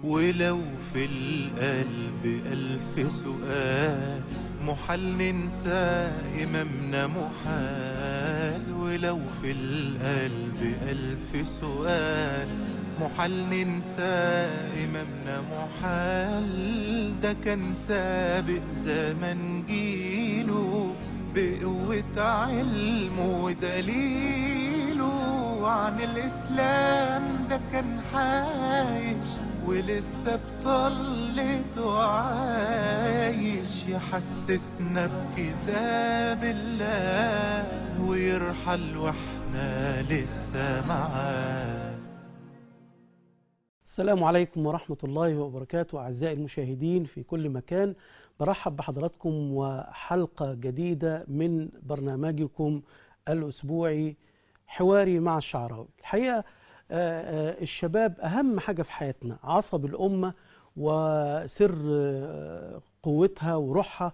ولو في القلب ألف سؤال محال ننسى إمامنا محال ولو في القلب ألف سؤال محال ننسى إمامنا محال ده كان سابق زمن جيله بقوة علمه ودليله عن الإسلام ده كان عايش ولسه بطلته عايش يحسسنا بكتاب الله ويرحل واحنا لسه معاه السلام عليكم ورحمة الله وبركاته أعزائي المشاهدين في كل مكان برحب بحضراتكم وحلقة جديدة من برنامجكم الأسبوعي حواري مع الشعراوي الحقيقة الشباب أهم حاجة في حياتنا عصب الأمة وسر قوتها وروحها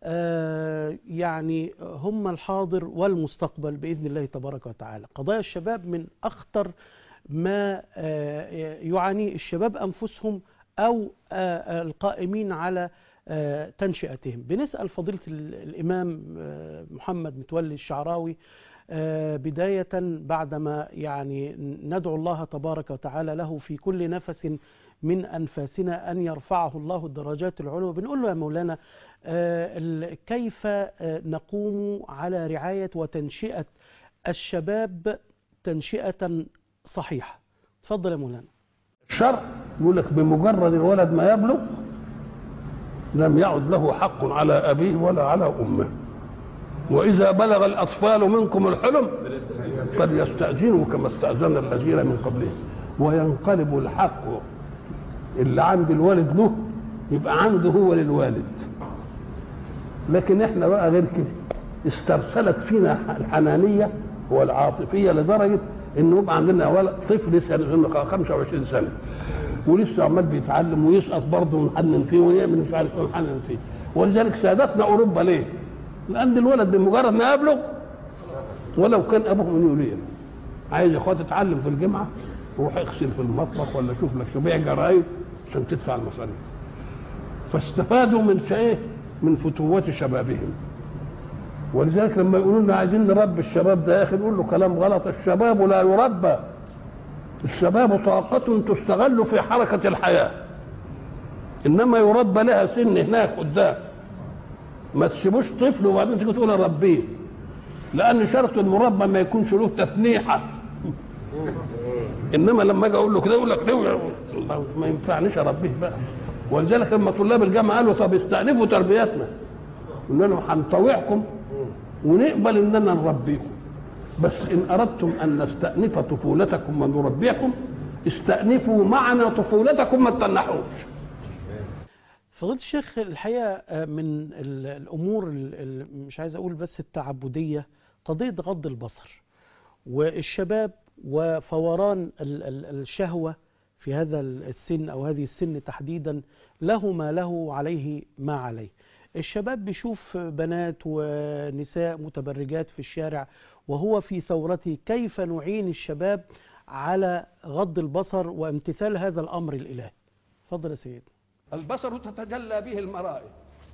يعني هم الحاضر والمستقبل بإذن الله تبارك وتعالى قضايا الشباب من أخطر ما يعاني الشباب أنفسهم أو القائمين على تنشئتهم بنسأل فضيلة الإمام محمد متولي الشعراوي بداية بعدما يعني ندعو الله تبارك وتعالى له في كل نفس من أنفاسنا أن يرفعه الله الدرجات العلوى بنقول له يا مولانا كيف نقوم على رعاية وتنشئة الشباب تنشئة صحيحة تفضل يا مولانا الشرع يقول لك بمجرد الولد ما يبلغ لم يعد له حق على أبيه ولا على أمه وإذا بلغ الأطفال منكم الحلم فليستأذنوا كما استأذن الذين من قبلهم وينقلب الحق اللي عند الوالد له يبقى عنده هو للوالد لكن احنا بقى غير كده استرسلت فينا الحنانية والعاطفية لدرجة انه يبقى عندنا ولد طفل لسه 25 سنة ولسه عمال بيتعلم ويسقط برضه ونحنن فيه ويعمل مش عارف ايه ونحنن فيه ولذلك سادتنا اوروبا ليه؟ لان الولد بمجرد ما يبلغ ولو كان ابوه من يوليه عايز يا اخوات تتعلم في الجامعه روح اغسل في المطبخ ولا شوف لك شو بيع جرايد عشان تدفع المصاريف فاستفادوا من ايه؟ من فتوات شبابهم ولذلك لما يقولوا لنا عايزين نربي الشباب ده يا اخي نقول له كلام غلط الشباب لا يربى الشباب طاقة تستغل في حركة الحياة إنما يربى لها سن هناك قدام ما تسيبوش طفل وبعدين تيجي تقول اربيه لان شرط المربى ما يكونش له تفنيحه انما لما اجي اقول له كده يقول لك الله ما ينفعنيش اربيه بقى ولذلك لما طلاب الجامعه قالوا طب استأنفوا تربيتنا قلنا لهم هنطوعكم ونقبل اننا نربيكم بس ان اردتم ان نستأنف طفولتكم ونربيكم استأنفوا معنا طفولتكم ما تتنحوش فضيلة الشيخ الحقيقة من الأمور مش عايز أقول بس التعبدية قضية غض البصر والشباب وفوران الشهوة في هذا السن أو هذه السن تحديدا له ما له وعليه ما عليه الشباب بيشوف بنات ونساء متبرجات في الشارع وهو في ثورته كيف نعين الشباب على غض البصر وامتثال هذا الأمر الإلهي فضل يا سيدي البصر تتجلى به المرائي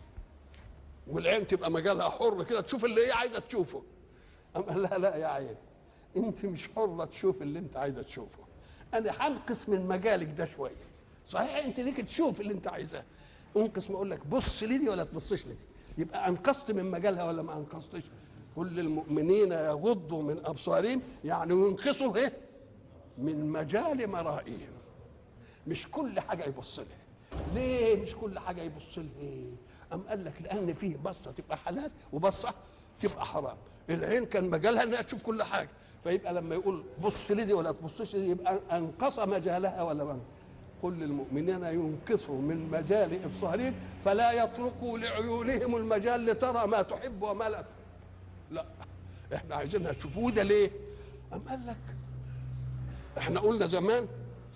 والعين تبقى مجالها حر كده تشوف اللي هي عايزه تشوفه أما لا لا يا عين انت مش حره تشوف اللي انت عايزه تشوفه انا هنقص من مجالك ده شويه صحيح انت ليك تشوف اللي انت عايزاه انقص ما اقول لك بص لي دي ولا تبصش لي دي يبقى انقصت من مجالها ولا ما انقصتش كل المؤمنين يغضوا من ابصارهم يعني ينقصوا ايه من مجال مرائهم مش كل حاجه يبص لها ليه مش كل حاجه يبص لها أم قال لك لأن فيه بصة تبقى حلال وبصة تبقى حرام العين كان مجالها إنها تشوف كل حاجة فيبقى لما يقول بص لي دي ولا تبصش دي يبقى أنقص مجالها ولا من كل المؤمنين ينقصوا من مجال إبصارهم فلا يتركوا لعيونهم المجال لترى ما تحب وما لا لا احنا عايزينها تشوفوه ده ليه أم قال لك احنا قلنا زمان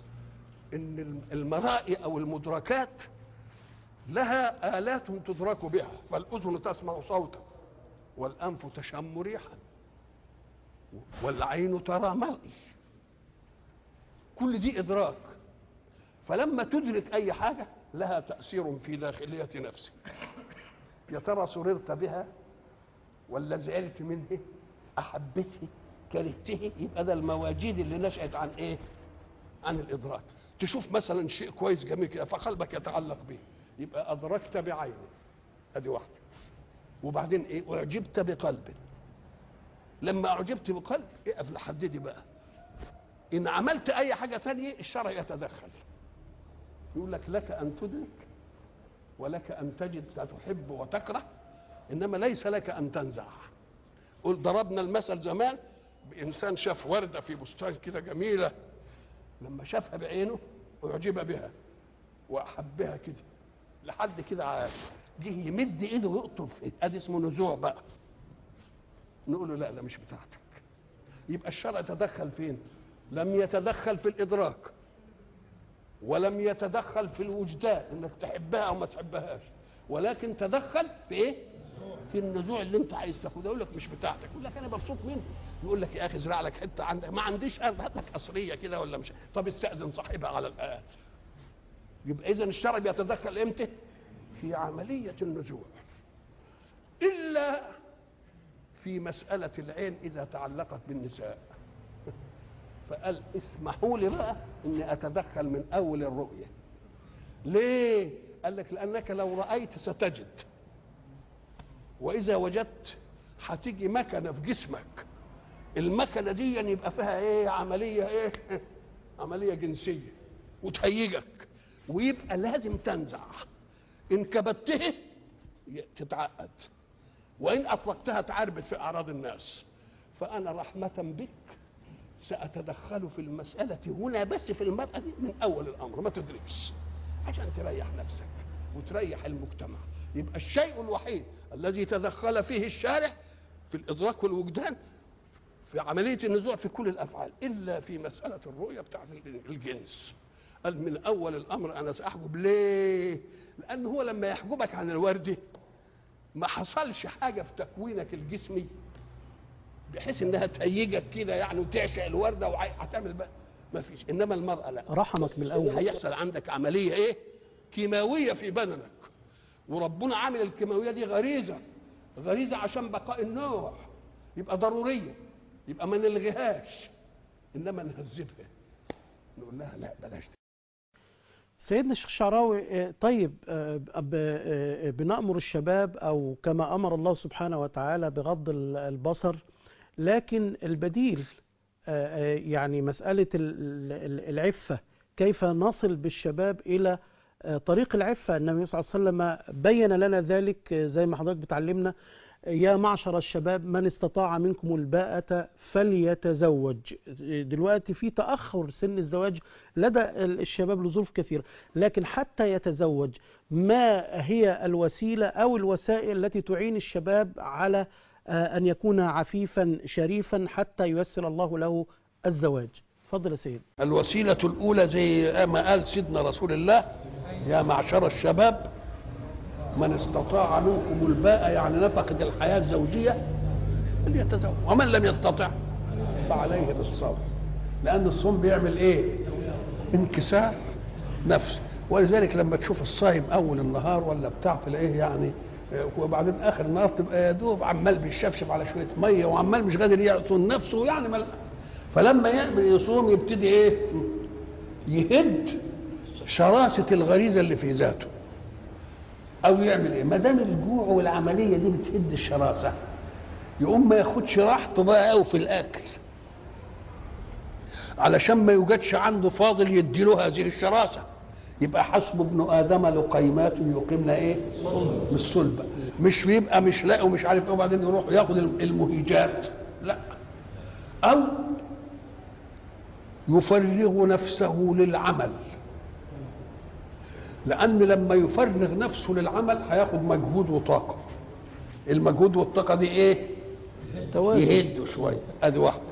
ان المرائي او المدركات لها آلات تدرك بها فالأذن تسمع صوتا والأنف تشم ريحا والعين ترى مرئي كل دي إدراك فلما تدرك اي حاجه لها تاثير في داخليه نفسك يا ترى سررت بها ولا زعلت منه احبته كرهته يبقى ده المواجيد اللي نشأت عن ايه عن الادراك تشوف مثلا شيء كويس جميل كده فقلبك يتعلق به يبقى ادركت بعينه ادي واحده وبعدين ايه اعجبت بقلب لما اعجبت بقلب اقف لحد دي بقى ان عملت اي حاجه ثانيه الشرع يتدخل يقول لك لك ان تدرك ولك ان تجد تحب وتكره انما ليس لك ان تنزع قل ضربنا المثل زمان بانسان شاف ورده في بستان كده جميله لما شافها بعينه اعجب بها واحبها كده لحد كده عاد جه يمد ايده ويقطف ايده ادي اسمه نزوع بقى نقول له لا ده مش بتاعتك يبقى الشرع تدخل فين لم يتدخل في الادراك ولم يتدخل في الوجدان انك تحبها او ما تحبهاش ولكن تدخل في ايه في النزوع اللي انت عايز تاخده يقول لك مش بتاعتك يقول لك انا مبسوط منه يقول لك يا اخي ازرع لك حته عندك ما عنديش ارض هات لك قصريه كده ولا مش طب استاذن صاحبها على الاقل يبقى اذا الشرع بيتدخل امتى في عمليه النزوع الا في مساله العين اذا تعلقت بالنساء فقال اسمحوا لي بقى اني اتدخل من اول الرؤيه ليه قال لك لانك لو رايت ستجد واذا وجدت هتيجي مكنه في جسمك المكنه دي يبقى فيها ايه عمليه ايه عمليه جنسيه وتهيجك ويبقى لازم تنزع ان كبته تتعقد وان اطلقتها تعربت في اعراض الناس فانا رحمه بك ساتدخل في المساله هنا بس في المراه دي من اول الامر ما تدركش عشان تريح نفسك وتريح المجتمع يبقى الشيء الوحيد الذي تدخل فيه الشارع في الادراك والوجدان في عمليه النزوع في كل الافعال الا في مساله الرؤيه بتاعت الجنس قال من اول الامر انا ساحجب ليه لان هو لما يحجبك عن الورده ما حصلش حاجه في تكوينك الجسمي بحيث انها تهيجك كده يعني وتعشق الورده وهتعمل بقى ما فيش انما المراه لا رحمك من الاول هيحصل عندك عمليه ايه كيماويه في بدنك وربنا عامل الكيماويه دي غريزه غريزه عشان بقاء النوع يبقى ضروريه يبقى ما نلغيهاش انما نهذبها نقول لها لا بلاش دي. سيدنا الشيخ شعراوي آه، طيب آه، ب- آه، بنأمر الشباب أو كما أمر الله سبحانه وتعالى بغض ال- البصر لكن البديل آه، آه، يعني مسألة ال- ال- العفة كيف نصل بالشباب إلى آه، طريق العفة النبي صلى الله عليه وسلم بين لنا ذلك آه، زي ما حضرتك بتعلمنا يا معشر الشباب من استطاع منكم الباءة فليتزوج دلوقتي في تأخر سن الزواج لدى الشباب لظروف كثيرة لكن حتى يتزوج ما هي الوسيلة أو الوسائل التي تعين الشباب على آه، أن يكون عفيفا شريفا حتى ييسر الله له الزواج فضل يا سيد الوسيله الاولى زي ما قال سيدنا رسول الله يا معشر الشباب من استطاع منكم الباء يعني نفقة الحياة الزوجية فليتزوج ومن لم يستطع فعليه بالصبر لأن الصوم بيعمل إيه؟ انكسار نفس ولذلك لما تشوف الصايم أول النهار ولا بتاع تلاقيه يعني آه، وبعدين آخر النهار تبقى يا دوب عمال بيشفشف على شوية مية وعمال مش قادر يعصن نفسه يعني مل... فلما يقبل يصوم يبتدي إيه؟ يهد شراسة الغريزة اللي في ذاته او يعمل ايه ما دام الجوع والعمليه دي بتهد الشراسه يقوم ما ياخدش راحته بقى قوي في الاكل علشان ما يوجدش عنده فاضل يديله هذه الشراسه يبقى حسب ابن ادم لقيمات يقيمنا ايه من الصلبه مش بيبقى مش لاقي ومش عارف ايه وبعدين يروح ياخد المهيجات لا او يفرغ نفسه للعمل لان لما يفرغ نفسه للعمل هياخد مجهود وطاقه المجهود والطاقه دي ايه توازن يهدوا شويه ادي واحده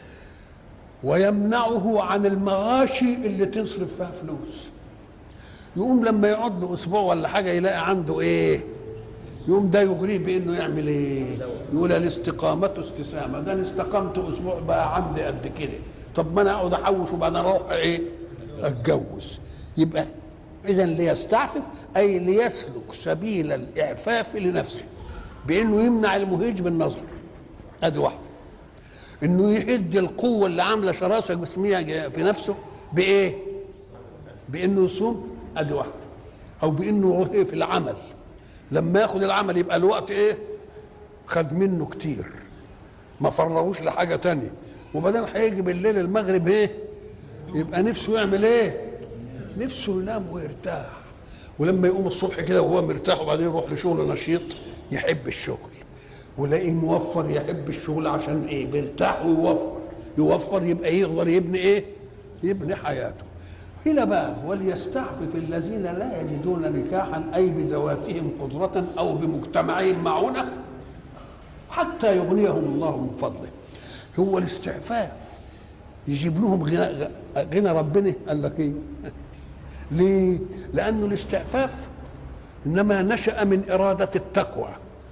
ويمنعه عن المغاشي اللي تصرف فيها فلوس يقوم لما يقعد له اسبوع ولا حاجه يلاقي عنده ايه يقوم ده يغريه بانه يعمل ايه يقول الاستقامه استسامه ده انا استقمت اسبوع بقى عندي قد كده طب ما انا اقعد احوش وبعدين اروح ايه اتجوز يبقى اذا ليستعفف اي ليسلك سبيل الاعفاف لنفسه بانه يمنع المهيج بالنظر ادي واحده انه يهد القوه اللي عامله شراسه جسميه في نفسه بايه بانه يصوم ادي واحده او بانه ايه في العمل لما ياخد العمل يبقى الوقت ايه خد منه كتير ما فرغوش لحاجه تانية وبعدين هيجي بالليل المغرب ايه يبقى نفسه يعمل ايه نفسه ينام ويرتاح ولما يقوم الصبح كده وهو مرتاح وبعدين يروح لشغل نشيط يحب الشغل ولاقيه موفر يحب الشغل عشان ايه بيرتاح ويوفر يوفر يبقى يقدر يبني ايه يبني حياته هنا بقى وليستعفف الذين لا يجدون نكاحا اي بذواتهم قدرة او بمجتمعهم معونة حتى يغنيهم الله من فضله هو الاستعفاف يجيب لهم غنى غنى ربنا قال لك ايه ليه لانه الاستعفاف انما نشا من اراده التقوى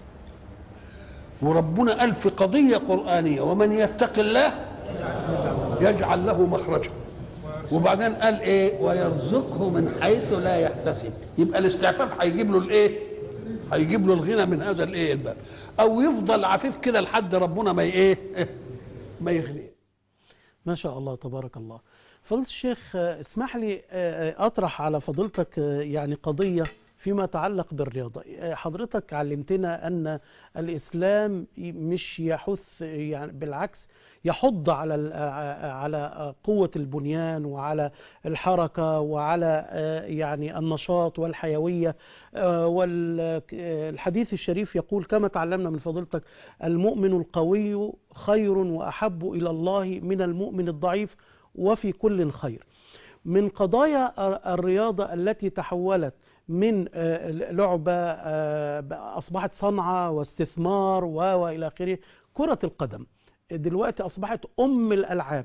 وربنا قال في قضيه قرانيه ومن يتق الله يجعل له مخرجا وبعدين قال ايه ويرزقه من حيث لا يحتسب يبقى الاستعفاف هيجيب له الايه هيجيب له الغنى من هذا الايه الباب او يفضل عفيف كده لحد ربنا ما ايه ما يغنيه ما شاء الله تبارك الله فضيلة الشيخ آه، اسمح لي آه، آه، أطرح على فضيلتك آه، يعني قضية فيما يتعلق بالرياضة آه، حضرتك علمتنا أن الإسلام ي- مش يحث يعني بالعكس يحض على ال- آه، على آه، قوة البنيان وعلى الحركة وعلى آه، يعني النشاط والحيوية والحديث الشريف يقول كما تعلمنا من فضيلتك المؤمن القوي خير وأحب إلى الله من المؤمن الضعيف وفي كل خير من قضايا الرياضة التي تحولت من آه، لعبة آه، أصبحت صنعة واستثمار و- وإلى آخره كرة القدم دلوقتي أصبحت أم الألعاب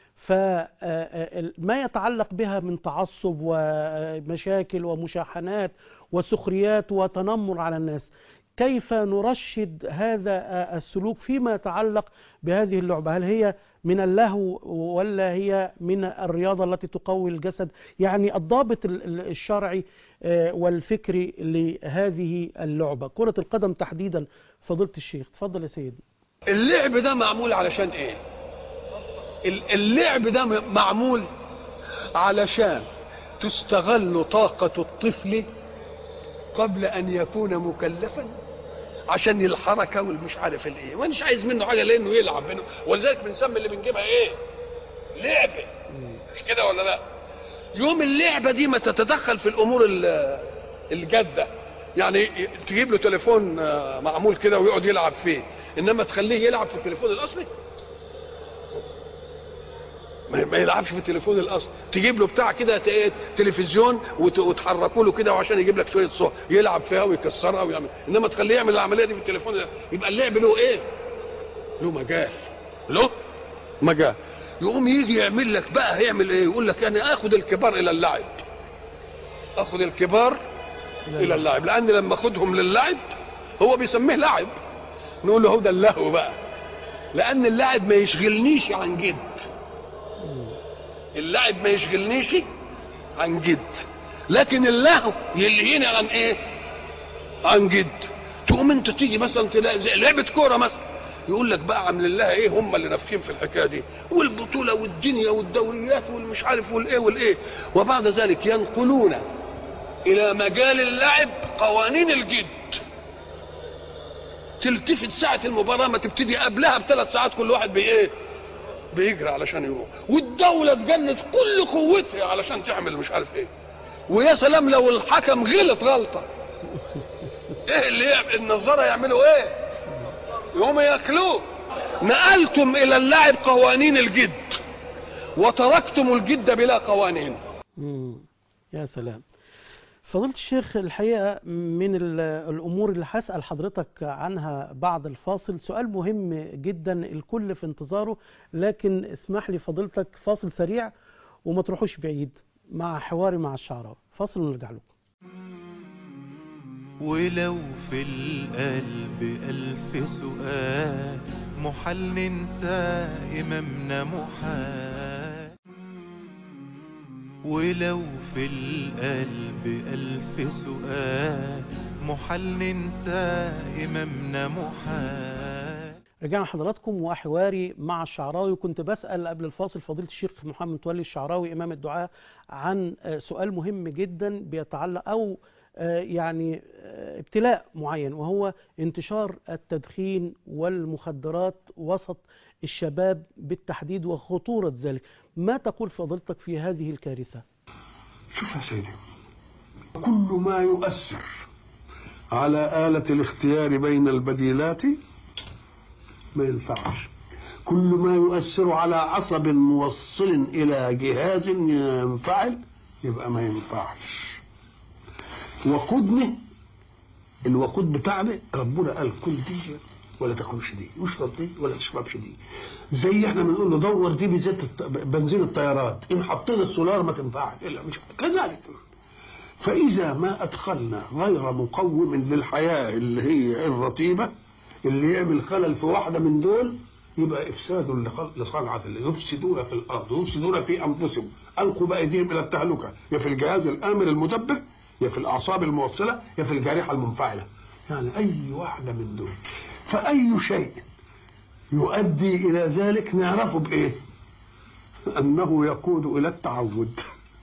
فما يتعلق بها من تعصب ومشاكل ومشاحنات وسخريات وتنمر على الناس كيف نرشد هذا السلوك فيما يتعلق بهذه اللعبة هل هي من اللهو ولا هي من الرياضة التي تقوي الجسد يعني الضابط ال- ال- الشرعي آه، والفكري لهذه اللعبة كرة القدم تحديدا فضيلة الشيخ تفضل يا سيدي اللعب ده معمول علشان ايه ال- اللعب ده م- معمول علشان تستغل طاقة الطفل قبل ان يكون مكلفا عشان الحركة والمش عارف الايه ومش عايز منه حاجة لانه يلعب منه ولذلك بنسمي اللي بنجيبها ايه لعبة مش كده ولا لا يوم اللعبة دي ما تتدخل في الامور ال- الجادة يعني ي- تجيب له تليفون آه، معمول كده ويقعد يلعب فيه انما تخليه يلعب في التليفون الاصلي ما ما يلعبش في التليفون الاصلي تجيب له بتاع كده ت- إيه، تلفزيون وت- وتحركوا له كده وعشان يجيب لك شويه صور يلعب فيها ويكسرها ويعمل انما تخليه يعمل العمليه دي في التليفون يبقى اللعب له ايه له مجال له مجال يقوم يجي يعمل لك بقى هيعمل ايه يقول لك انا اخذ الكبار الى اللعب اخذ الكبار الى اللعب لان لما اخذهم للعب هو بيسميه لعب نقول له هو ده اللهو بقى لان اللعب ما يشغلنيش عن جد اللعب ما يشغلنيش عن جد لكن اللهو يلهيني عن ايه عن جد تقوم انت تيجي مثلا تلاقي زي لعبه كوره مثلا يقول لك بقى عامل لها ايه هم اللي نافخين في الحكايه دي والبطوله والدنيا والدوريات والمش عارف والايه والايه وبعد ذلك ينقلون الى مجال اللعب قوانين الجد تلتفت ساعة المباراة ما تبتدي قبلها بثلاث ساعات كل واحد بإيه؟ بيجري علشان يروح والدولة تجند كل قوتها علشان تعمل مش عارف إيه ويا سلام لو الحكم غلط غلطة إيه اللي يعمل النظارة يعملوا إيه؟ يقوم ياكلوه نقلتم إلى اللعب قوانين الجد وتركتم الجد بلا قوانين مم. يا سلام فضيلة الشيخ الحقيقة من ال- الأمور اللي هسأل حضرتك عنها بعد الفاصل سؤال مهم جدا الكل في انتظاره لكن اسمح لي فضيلتك فاصل سريع وما تروحوش بعيد مع حواري مع الشعراء فاصل ونرجع لكم ولو في القلب ألف سؤال محال ننسى إمامنا محال ولو في القلب ألف سؤال محال ننسى إمامنا محال رجعنا حضراتكم وحواري مع الشعراوي كنت بسأل قبل الفاصل فضيلة الشيخ محمد متولي الشعراوي إمام الدعاء عن آه، سؤال مهم جدا بيتعلق أو آه، يعني آه، ابتلاء معين وهو انتشار التدخين والمخدرات وسط الشباب بالتحديد وخطورة ذلك ما تقول فضيلتك في هذه الكارثة شوف يا سيدي كل ما يؤثر على آلة الاختيار بين البديلات ما ينفعش كل ما يؤثر على عصب موصل إلى جهاز ينفعل يبقى ما ينفعش وقودنا الوقود بتاعنا ربنا قال كل دي ولا تاكلش دي واشرب دي ولا تشربش دي زي احنا بنقول له دور دي بزيت الط- بنزين الطيارات ان حطينا السولار ما تنفعش الا مش كذلك فاذا ما ادخلنا غير مقوم للحياه اللي هي الرطيبه اللي يعمل خلل في واحده من دول يبقى افساد لخل- لصنعه الله يفسدون في الارض ويفسدون في انفسهم القوا بايديهم الى التهلكه يا في الجهاز الامر المدبر يا في الاعصاب الموصله يا في الجارحه المنفعله يعني اي واحده من دول فاي شيء يؤدي الى ذلك نعرفه بايه انه يقود الى التعود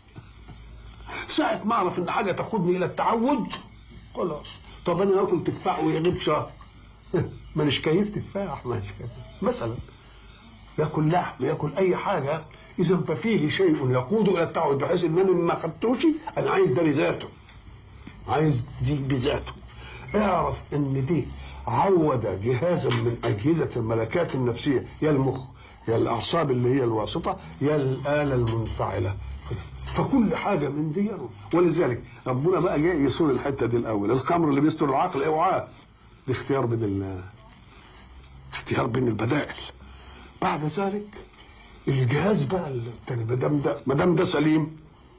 ساعة ما اعرف ان حاجة تقودني الى التعود خلاص طب انا اكل تفاح ويغيب شهر مانيش كيف تفاح مانيش كيف مثلا ياكل لحم ياكل اي حاجة اذا ففيه شيء يقود الى التعود بحيث ان انا ما خدتوش انا عايز ده بذاته عايز دي بذاته اعرف ان دي عود جهازا من اجهزه الملكات النفسيه يا المخ يا الاعصاب اللي هي الواسطه يا الاله المنفعله فكل حاجه من دي ولذلك ربنا بقى جاي يصون الحته دي الاول الخمر اللي بيستر العقل اوعاه دي اختيار بين ال اختيار بين البدائل بعد ذلك الجهاز بقى التاني ما دام ده ما دام ده سليم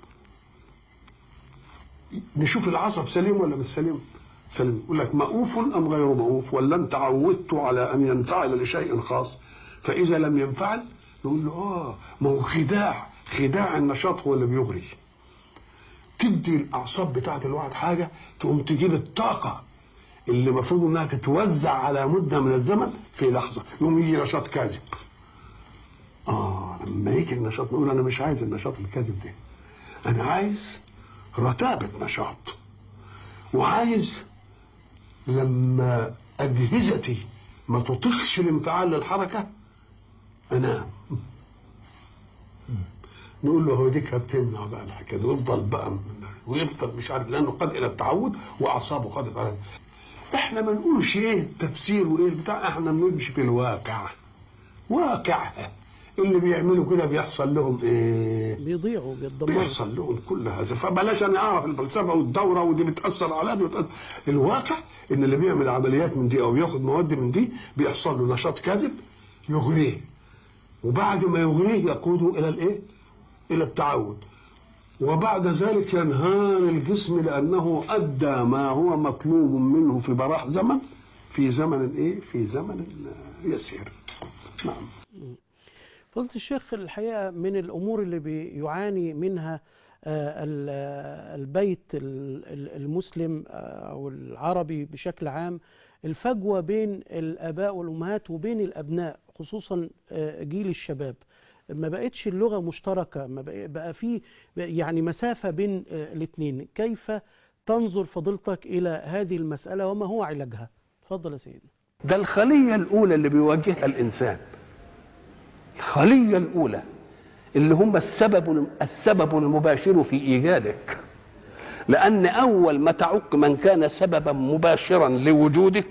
نشوف العصب سليم ولا مش سليم سليم يقول لك مؤوف ام غير مؤوف ولا انت عودت على ان ينفعل لشيء خاص فاذا لم ينفعل نقول له اه ما هو خداع خداع النشاط هو اللي بيغري تدي الاعصاب بتاعت الواحد حاجه تقوم تجيب الطاقه اللي المفروض انها تتوزع على مده من الزمن في لحظه يقوم يجي نشاط كاذب اه لما يجي النشاط نقول انا مش عايز النشاط الكاذب ده انا عايز رتابه نشاط وعايز لما اجهزتي ما تطيقش الانفعال للحركه انام نقول له هو ديك بتمنع بقى الحكايه دي ويفضل بقى ويفضل مش عارف لانه قد الى التعود واعصابه قد على احنا ما نقولش ايه التفسير وايه البتاع احنا بنمشي في الواقع واقع اللي بيعملوا كده بيحصل لهم ايه بيضيعوا بيتدمروا بيحصل لهم كل هذا فبلاش انا اعرف الفلسفه والدوره ودي بتاثر على دي وتأثر. الواقع ان اللي بيعمل عمليات من دي او بياخد مواد من دي بيحصل له نشاط كاذب يغريه وبعد ما يغريه يقوده الى الايه؟ الى التعود وبعد ذلك ينهار الجسم لانه ادى ما هو مطلوب منه في براح زمن في زمن ايه؟ في زمن يسير. نعم. فضيلة الشيخ الحقيقة من الأمور اللي بيعاني منها آه، ال- آه، البيت ال- ال- المسلم آه، أو العربي بشكل عام الفجوة بين الآباء والأمهات وبين الأبناء خصوصا آه، جيل الشباب ما بقتش اللغة مشتركة ما بقى بقى في يعني مسافة بين آه، الاثنين كيف تنظر فضيلتك إلى هذه المسألة وما هو علاجها تفضل يا سيدي ده الخلية الأولى اللي بيواجهها الإنسان الخلية الأولى اللي هم السبب السبب المباشر في إيجادك لأن أول ما تعق من كان سببا مباشرا لوجودك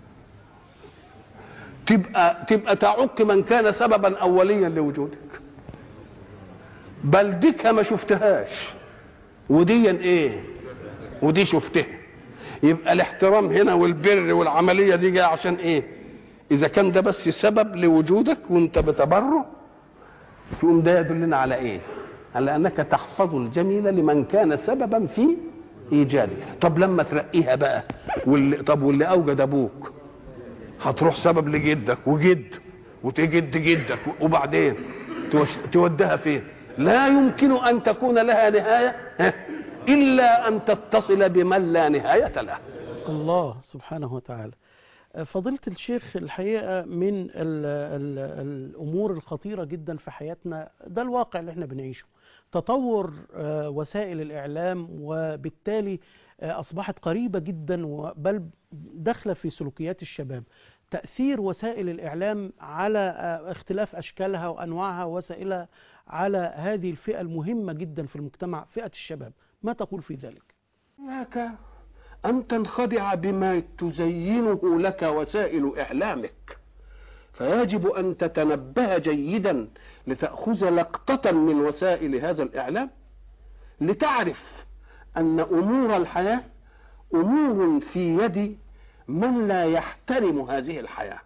تبقى تبقى تعق من كان سببا أوليا لوجودك بل ديك ما شفتهاش وديا ايه ودي شفتها يبقى الاحترام هنا والبر والعمليه دي جايه عشان ايه اذا كان ده بس سبب لوجودك وانت بتبره تقوم ده يدلنا على ايه على انك تحفظ الجميل لمن كان سببا في ايجاده طب لما ترقيها بقى واللي طب واللي اوجد ابوك هتروح سبب لجدك وجد وتجد جدك وبعدين توش- توديها فين لا يمكن ان تكون لها نهايه الا ان تتصل بمن لا نهايه له الله سبحانه وتعالى فضيلة الشيخ الحقيقة من ال ال الأمور الخطيرة جدا في حياتنا ده الواقع اللي احنا بنعيشه تطور آه، وسائل الإعلام وبالتالي آه، أصبحت قريبة جدا و- بل داخلة في سلوكيات الشباب تأثير وسائل الإعلام على آه، اختلاف أشكالها وأنواعها ووسائلها على هذه الفئة المهمة جدا في المجتمع فئة الشباب ما تقول في ذلك؟ إياك أن تنخدع بما تزينه لك وسائل إعلامك فيجب أن تتنبه جيدا لتأخذ لقطة من وسائل هذا الإعلام لتعرف أن أمور الحياة أمور في يد من لا يحترم هذه الحياة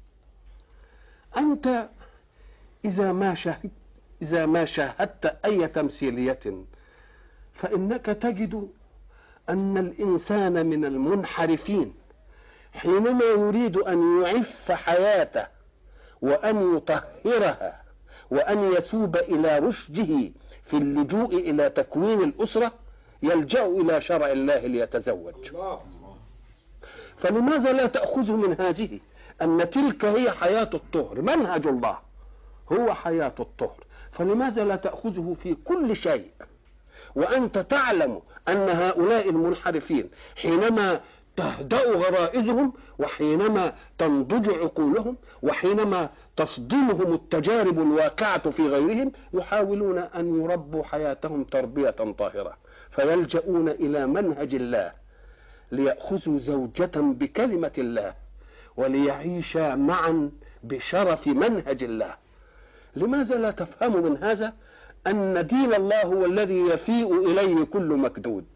أنت إذا ما شاهدت إذا ما شاهدت أي تمثيلية فإنك تجد أن الإنسان من المنحرفين حينما يريد أن يعف حياته وأن يطهرها وأن يسوب إلى رشده في اللجوء إلى تكوين الأسرة يلجأ إلى شرع الله ليتزوج فلماذا لا تأخذ من هذه أن تلك هي حياة الطهر منهج الله هو حياة الطهر فلماذا لا تأخذه في كل شيء وأنت تعلم أن هؤلاء المنحرفين حينما تهدأ غرائزهم وحينما تنضج عقولهم وحينما تصدمهم التجارب الواقعة في غيرهم يحاولون أن يربوا حياتهم تربية طاهرة فيلجؤون إلى منهج الله ليأخذوا زوجة بكلمة الله وليعيشا معا بشرف منهج الله لماذا لا تفهم من هذا أن دين الله هو الذي يفيء إليه كل مكدود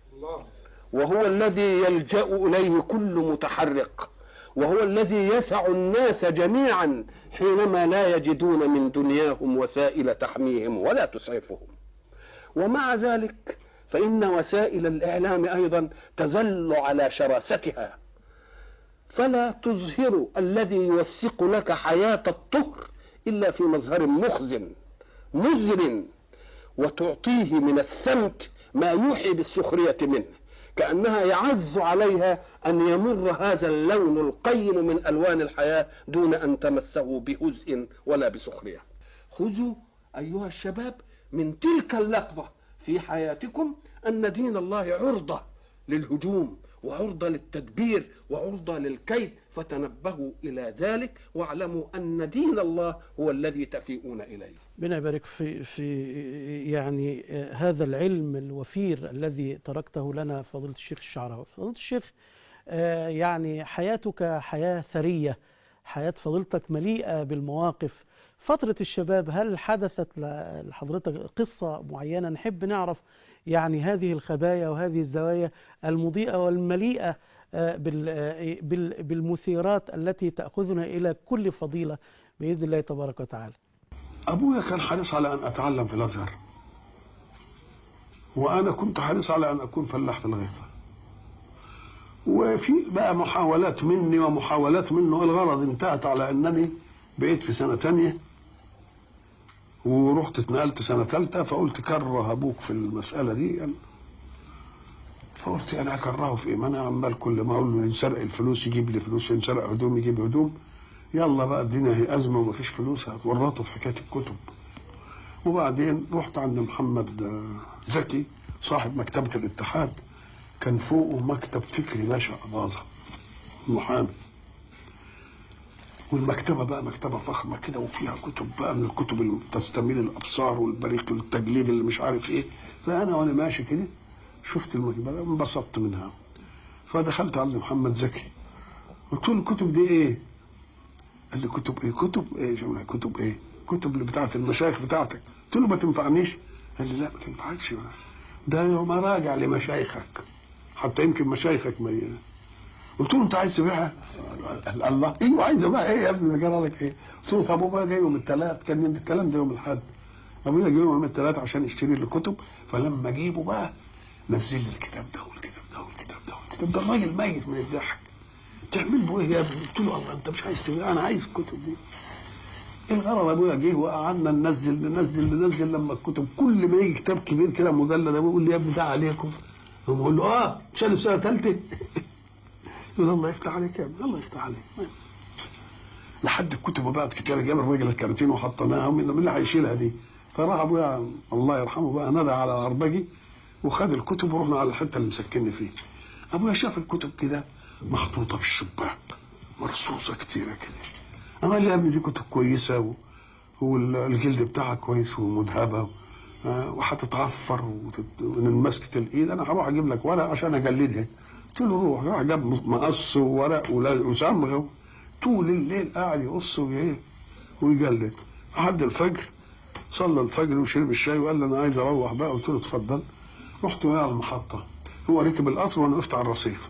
وهو الذي يلجأ إليه كل متحرق وهو الذي يسع الناس جميعا حينما لا يجدون من دنياهم وسائل تحميهم ولا تسعفهم ومع ذلك فإن وسائل الإعلام أيضا تزل على شراستها فلا تظهر الذي يوثق لك حياة الطهر إلا في مظهر مخزن مزر وتعطيه من السمت ما يوحي بالسخرية منه كأنها يعز عليها أن يمر هذا اللون القيم من ألوان الحياة دون أن تمسه بهزء ولا بسخرية خذوا أيها الشباب من تلك اللحظة في حياتكم أن دين الله عرضة للهجوم وعرضة للتدبير وعرضة للكيد فتنبهوا إلى ذلك واعلموا أن دين الله هو الذي تفيئون إليه ربنا يبارك في في يعني آه، هذا العلم الوفير الذي تركته لنا فضيلة الشيخ الشعراوي فضيلة الشيخ آه، يعني حياتك حياة ثرية حياة فضيلتك مليئة بالمواقف فترة الشباب هل حدثت ل- لحضرتك قصة معينة نحب نعرف يعني هذه الخبايا وهذه الزوايا المضيئة والمليئة آه، بال- آه، بال- بالمثيرات التي تأخذنا إلى كل فضيلة بإذن الله تبارك وتعالى أبويا كان حريص على أن أتعلم في الأزهر وأنا كنت حريص على أن أكون فلاح في الغيث وفي بقى محاولات مني ومحاولات منه الغرض انتهت على أنني بقيت في سنة تانية ورحت اتنقلت سنة ثالثة فقلت كره أبوك في المسألة دي يعني فقلت أنا أكرهه في إيه؟ ما أنا عمال كل ما أقول له ينسرق الفلوس يجيب لي فلوس ينسرق هدوم يجيب هدوم يلا بقى الدنيا هي أزمة ومفيش فلوس هتورطوا في حكاية الكتب وبعدين رحت عند محمد آه، زكي صاحب مكتبة الاتحاد كان فوقه مكتب فكري باشا أباظة محامي والمكتبة بقى مكتبة فخمة كده وفيها كتب بقى من الكتب اللي تستميل الأبصار والبريق والتجليد اللي مش عارف إيه فأنا وأنا ماشي كده شفت المكتبة انبسطت منها فدخلت عند محمد زكي قلت له الكتب دي إيه؟ قال لي كتب ايه كتب ايه شو كتب ايه كتب اللي بتاعت المشايخ بتاعتك قلت له ما تنفعنيش قال لي لا ما تنفعكش ده يوم راجع لمشايخك حتى يمكن مشايخك ما ي- قلت له انت عايز تبيعها قال الله ايوه عايز ابيعها ايه يا ابني ده جرى لك ايه قلت له طب ابويا جاي يوم الثلاث كان من الكلام ده يوم الاحد ابويا جاي يوم الثلاث عشان يشتري لي كتب فلما اجيبه بقى نزل لي الكتاب ده والكتاب ده والكتاب ده والكتاب ده الراجل ميت من الضحك تعمل به ايه يا ابني قلت له الله انت مش عايز تبيع انا عايز الكتب دي الغرض ابويا جه وقعدنا ننزل ننزل ننزل لما الكتب كل ما يجي كتاب كبير كده مجلد ابويا يقول لي يا ابني ده عليكم هم اقول له اه مش انا في سنه ثالثه يقول الله يفتح عليك يا ابني الله يفتح عليك لحد الكتب بقت كتير جاب الراجل الكراتين وحطيناها مين مين اللي هيشيلها دي فراح ابويا الله يرحمه بقى نادى على الاربجي وخد الكتب ورحنا على الحته اللي مسكني فيه ابويا شاف الكتب كده محطوطه في الشباك مرصوصه كتيره كده قال لي يا ابني دي كتب كويسه و... والجلد بتاعها كويس ومذهبه آه، وهتتعفر وتت- من مسكه الايد انا هروح اجيب لك ورق عشان اجلدها قلت له روح راح جاب مقص وورق ولا- وصمغ طول الليل قاعد يقص وايه ويجلد لحد الفجر صلى الفجر وشرب الشاي وقال لي انا عايز اروح بقى قلت له اتفضل رحت وياه على المحطه هو ركب القطر وانا وقفت على الرصيف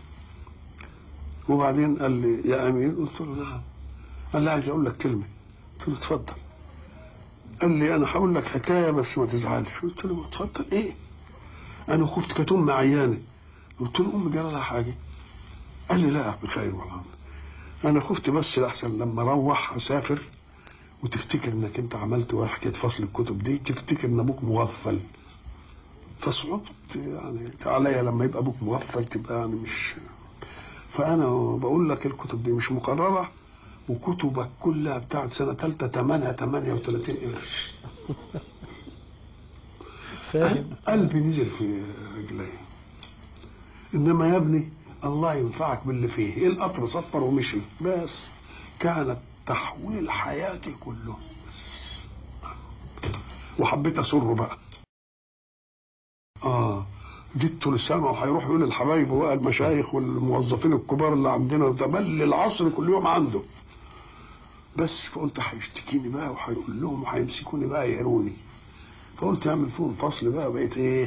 وبعدين قال لي يا امين قلت له نعم قال لي عايز اقول لك كلمه قلت له اتفضل قال لي انا هقول لك حكايه بس ما تزعلش قلت له اتفضل ايه انا خفت كانت امي عيانه قلت له امي جرى لها حاجه قال لي لا بخير والله انا خفت بس لحسن لما اروح اسافر وتفتكر انك انت عملت حكايه فصل الكتب دي تفتكر ان ابوك مغفل فصعبت يعني عليا لما يبقى ابوك مغفل تبقى يعني مش فانا بقول لك الكتب دي مش مقرره وكتبك كلها بتاعت سنه ثالثه ثمنها 38 قرش فاهم قلبي نزل في رجلي انما يا ابني الله ينفعك باللي فيه القطر صفر ومشي بس كانت تحويل حياتي كله وحبيت اسره بقى اه جيت طول السنه وهيروح يقول للحبايب بقى المشايخ والموظفين الكبار اللي عندنا ده بل العصر كل يوم عنده بس فقلت هيشتكيني بقى وهيقول لهم وهيمسكوني بقى يقروني فقلت اعمل فيهم فصل بقى بقيت ايه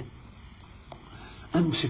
امسك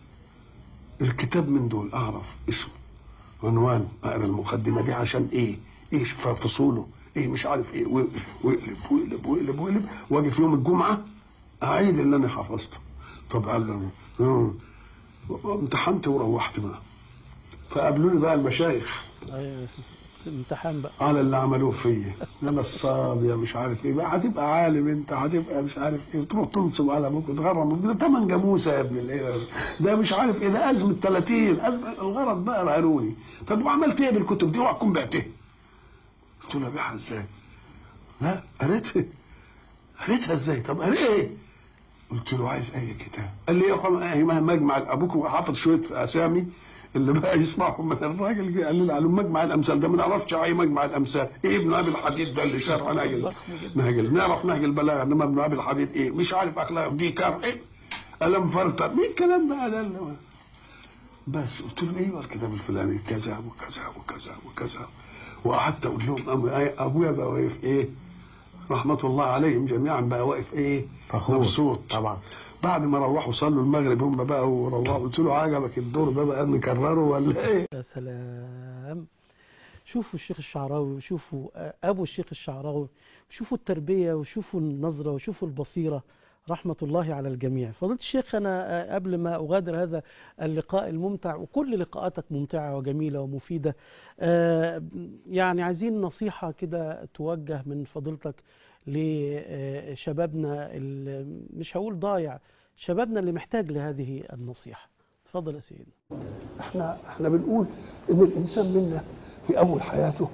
الكتاب من دول اعرف اسمه عنوان اقرا المقدمه دي عشان ايه ايه فصوله ايه مش عارف ايه واقلب واقلب واقلب واقلب واجي في يوم الجمعه اعيد اللي انا حفظته طب قال له آه. امتحنت وروحت بقى فقابلوني بقى المشايخ أيوة، امتحان بقى على اللي عملوه فيا انا الصاب يا مش عارف ايه بقى هتبقى عالم انت هتبقى مش عارف ايه تروح تنصب على ابوك وتغرم ده تمن جاموسه يا ابن الايه ده مش عارف ايه ده ازمه 30 ازمه الغرض بقى رهنوني طب وعملت ايه بالكتب دي اوعى تكون بعتها قلت له ابيعها ازاي؟ لا قريتها قريتها ازاي؟ طب قريت ايه؟ قلت له عايز اي كتاب قال لي يا ايه مجمع ابوك حاطط شويه اسامي اللي بقى يسمعهم من الراجل جه قال لي على مجمع الامثال ده ما نعرفش اي مجمع الامثال ايه ابن ابي الحديد ده اللي شرح نهج ضخم جدا. نهج نعرف نهج البلاغه انما ابن ابي الحديد ايه مش عارف اخلاق دي كار ايه الم فرطر مين الكلام بقى ده اللي هو- بس قلت له ايوه الكتاب الفلاني كذا وكذا وكذا وكذا وقعدت اقول لهم أم- ابويا بقى واقف ايه رحمه الله عليهم جميعا بقى واقف ايه فخور. مبسوط طبعا بعد ما روحوا صلوا المغرب هم بقى وروحوا قلت له عجبك الدور ده بقى نكرره ولا ايه؟ يا سلام شوفوا الشيخ الشعراوي وشوفوا آه، ابو الشيخ الشعراوي شوفوا التربيه وشوفوا النظره وشوفوا البصيره رحمه الله على الجميع فضيله الشيخ انا آه، قبل ما اغادر هذا اللقاء الممتع وكل لقاءاتك ممتعه وجميله ومفيده آه، يعني عايزين نصيحه كده توجه من فضيلتك لشبابنا اللي مش هقول ضايع شبابنا اللي محتاج لهذه النصيحه اتفضل يا سيدي احنا احنا بنقول ان الانسان منا في اول حياته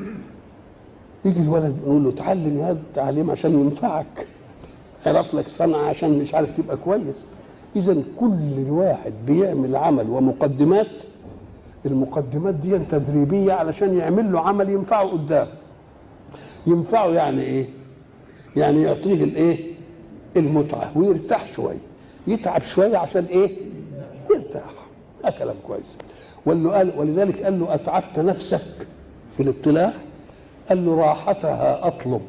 يجي الولد نقول له تعلم هذا التعليم عشان ينفعك اعرف لك صنعه عشان مش عارف تبقى كويس اذا كل واحد بيعمل عمل ومقدمات المقدمات دي تدريبيه علشان يعمل له عمل ينفعه قدام ينفعه يعني ايه يعني يعطيه الايه المتعه ويرتاح شويه يتعب شويه عشان ايه يرتاح ده كلام كويس وله قال ولذلك قال له اتعبت نفسك في الاطلاع قال له راحتها اطلب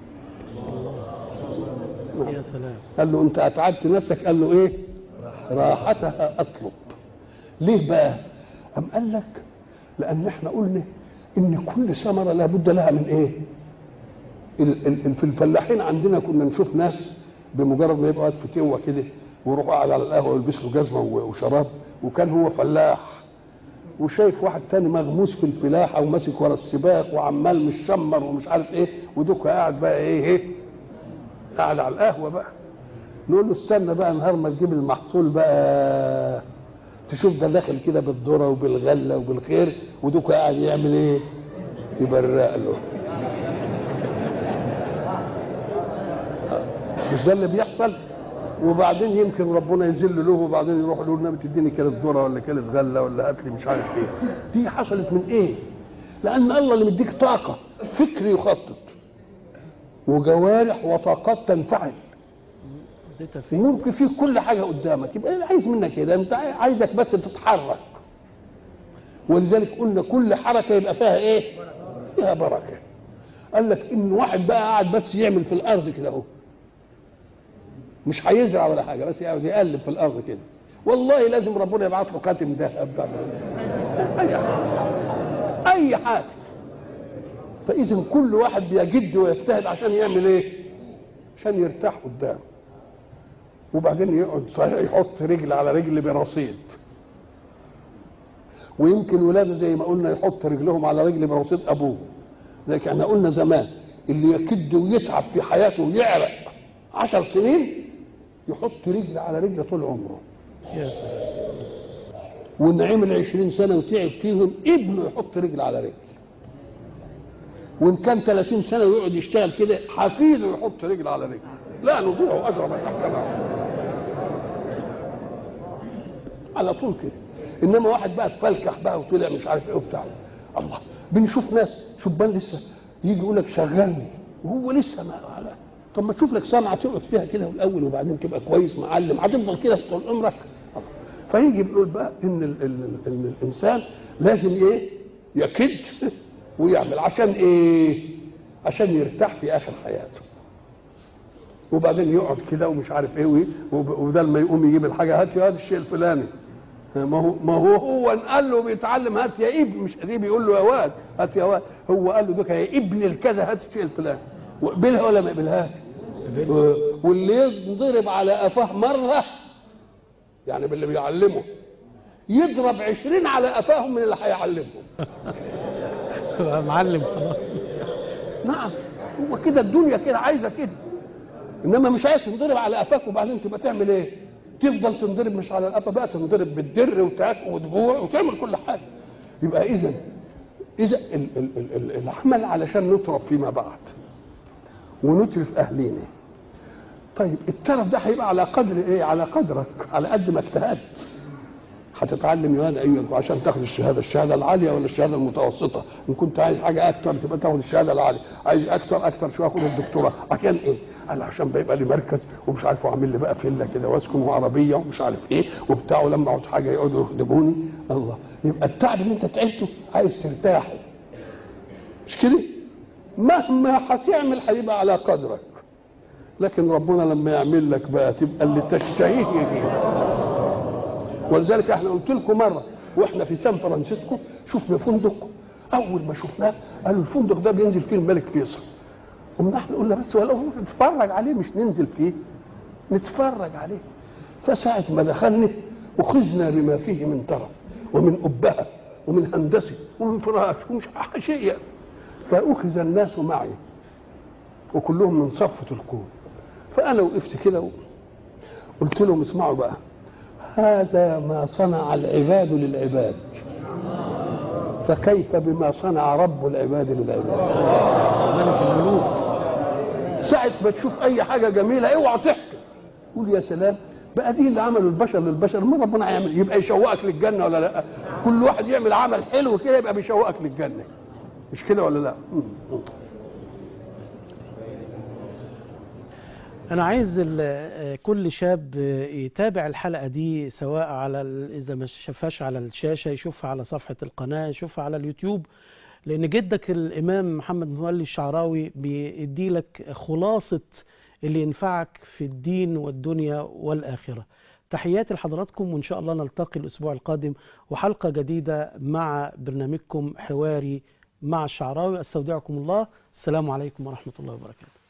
يا سلام قال له انت اتعبت نفسك قال له ايه راحتها اطلب ليه بقى ام قال لك لان احنا قلنا ان كل ثمره لابد لها من ايه ال- ال- ال- في الفلاحين عندنا كنا نشوف ناس بمجرد ما يبقى واقف في توه كده ويروح قاعد على القهوه ويلبس له جزمه و- وشراب وكان هو فلاح وشايف واحد تاني مغموس في الفلاحه وماسك ورا السباق وعمال مشمر ومش عارف ايه ودوك قاعد بقى ايه ايه قاعد على القهوه بقى نقول له استنى بقى نهار ما تجيب المحصول بقى تشوف ده داخل كده بالذره وبالغله وبالخير ودوك قاعد يعمل ايه يبرق له مش ده اللي بيحصل وبعدين يمكن ربنا يذل له وبعدين يروح له النبي تديني كانت ذره ولا كانت غله ولا هات لي مش عارف ايه دي حصلت من ايه لان الله اللي مديك طاقه فكر يخطط وجوارح وطاقات تنفعل اديتها فين وممكن فيه كل حاجه قدامك يبقى أنا عايز منك كده انت عايزك بس تتحرك ولذلك قلنا كل حركه يبقى فيها ايه فيها بركه قال لك ان واحد بقى قاعد بس يعمل في الارض كده اهو مش هيزرع ولا حاجه بس يقعد يقلب في الارض كده والله لازم ربنا يبعت له خاتم ذهب بعد اي حاجه اي حاجه فاذا كل واحد بيجد ويجتهد عشان يعمل ايه عشان يرتاح قدام وبعدين يقعد صحيح يحط رجل على رجل برصيد ويمكن ولاده زي ما قلنا يحط رجلهم على رجل برصيد ابوه زي احنا قلنا زمان اللي يكد ويتعب في حياته ويعرق عشر سنين يحط رجل على رجل طول عمره يا سلام وان عمل عشرين سنه وتعب فيهم ابنه يحط رجل على رجل وان كان 30 سنه ويقعد يشتغل كده حفيده يحط رجل على رجل لا نضيع اجر من تحتنا على طول كده انما واحد بقى اتفلكح بقى وطلع مش عارف ايه وبتاع الله بنشوف ناس شبان لسه يجي يقول لك شغلني وهو لسه ما على طب ما تشوف لك صنعه تقعد فيها كده الاول وبعدين تبقى كويس معلم هتفضل كده طول عمرك فيجي بيقول بقى ان ال ال ال الانسان لازم ايه يكد ويعمل عشان ايه عشان يرتاح في اخر حياته وبعدين يقعد كده ومش عارف ايه وإيه، وب- وبدل ما يقوم يجيب الحاجه هات يا هذا الشيء الفلاني ما هو ما هو هو قال له بيتعلم هات يا ابن مش دي بيقول له يا واد هات يا واد هو قال له ده يا ابن الكذا هات الشيء الفلاني وقبلها ولا ما قبلهاش و- واللي ينضرب على قفاه مره يعني باللي بيعلمه يضرب عشرين على قفاهم من اللي هيعلمهم بقى معلم خلاص نعم هو كده الدنيا كده عايزه كده انما مش عايز تنضرب على قفاك وبعدين تبقى تعمل ايه؟ تفضل تنضرب مش على القفا بقى تنضرب بالدر وتاك وتجوع وتعمل كل حاجه يبقى اذا اذا ال- ال- ال- ال- العمل علشان نترف فيما بعد ونترف اهلينا طيب الترف ده هيبقى على قدر ايه؟ على قدرك على قد ما اجتهدت هتتعلم يوان ايوه عشان تاخد الشهاده الشهاده العاليه ولا الشهاده المتوسطه ان كنت عايز حاجه اكتر تبقى تاخد الشهاده العاليه عايز اكتر اكتر شويه خد الدكتوراه عشان ايه قال عشان بيبقى لي مركز ومش عارف اعمل لي بقى فيلا كده واسكن وعربيه ومش عارف ايه وبتاع ولما اعوز حاجه يقعدوا يخدموني الله يبقى التعب اللي انت تعبته عايز ترتاحه مش كده مهما هتعمل هيبقى على قدرك لكن ربنا لما يعمل لك بقى تبقى اللي تشتهيه يجيب ولذلك احنا قلت لكم مره واحنا في سان فرانسيسكو شفنا فندق اول ما شفناه قالوا الفندق ده بينزل فيه الملك فيصل قمنا احنا قلنا بس ولو نتفرج عليه مش ننزل فيه نتفرج عليه فساعة ما دخلنا أخذنا بما فيه من طرف ومن أبهة ومن هندسة ومن فراش ومش حاشية فأخذ الناس معي وكلهم من صفة القوم فأنا وقفت كده قلت لهم اسمعوا بقى هذا ما صنع العباد للعباد فكيف بما صنع رب العباد للعباد ملك الملوك ساعة ما تشوف أي حاجة جميلة اوعى تحكي قول يا سلام بقى دي اللي عمله البشر للبشر ما ربنا هيعمل يبقى يشوقك للجنة ولا لا كل واحد يعمل عمل حلو كده يبقى بيشوقك للجنة مش كده ولا لا انا عايز ال- كل شاب يتابع الحلقه دي سواء على ال- اذا ما شافهاش على الشاشه يشوفها على صفحه القناه يشوفها على اليوتيوب لان جدك الامام محمد متولي الشعراوي بيدي لك خلاصه اللي ينفعك في الدين والدنيا والاخره تحياتي لحضراتكم وان شاء الله نلتقي الاسبوع القادم وحلقه جديده مع برنامجكم حواري مع الشعراوي استودعكم الله السلام عليكم ورحمه الله وبركاته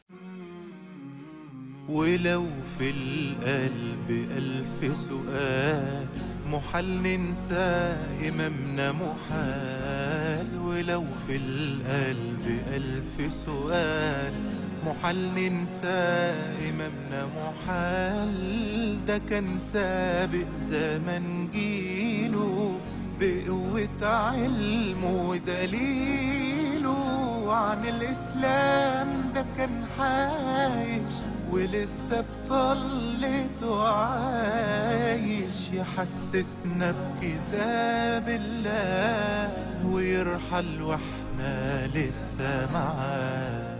ولو في القلب ألف سؤال محال ننسى إمامنا محال ولو في القلب ألف سؤال محال ننسى إمامنا محال ده كان سابق زمن جيله بقوة علمه ودليله عن الإسلام ده كان عايش ولسه بطلته عايش يحسسنا بكتاب الله ويرحل واحنا لسه معاه